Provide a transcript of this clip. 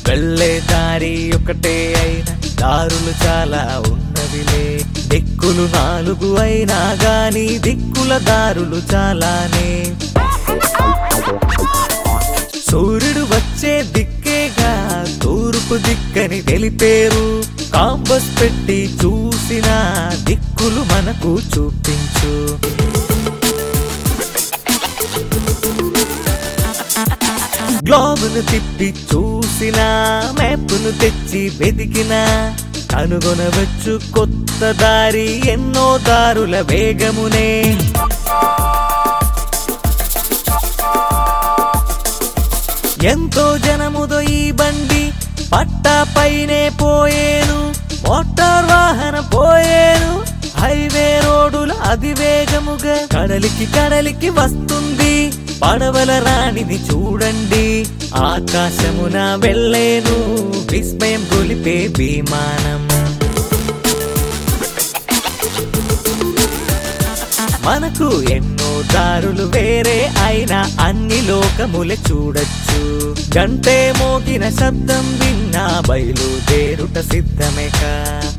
వెళ్ళే దారి ఒకటే అయినా దారులు చాలా ఉన్నవిలే దిక్కులు నాలుగు అయినా గాని దిక్కుల దారులు చాలానే సూర్యుడు వచ్చే దిక్కేగా తూర్పు దిక్కని తెలిపేరు కాంబస్ పెట్టి చూసిన దిక్కులు మనకు చూపించు గ్లోబును తిప్పి చూసిన మ్యాప్ను తెచ్చి వెతికిన కనుగొనవచ్చు కొత్త దారి ఎన్నో దారుల వేగమునే ఎంతో జనముదో ఈ బండి పట్టా పైనే పోయేను మోటార్ వాహన పోయేను హైవే రోడ్డుల అతివేగముగా కడలికి కడలికి వస్తుంది పడవల రాణిని చూడండి ఆకాశమున వెళ్ళేను విస్మయం గొలిపే విమానం మనకు ఎన్నో దారులు వేరే అయినా అన్ని లోకములే చూడొచ్చు గంటే మోగిన శబ్దం విన్నా బయలుదేరుట సిద్ధమేక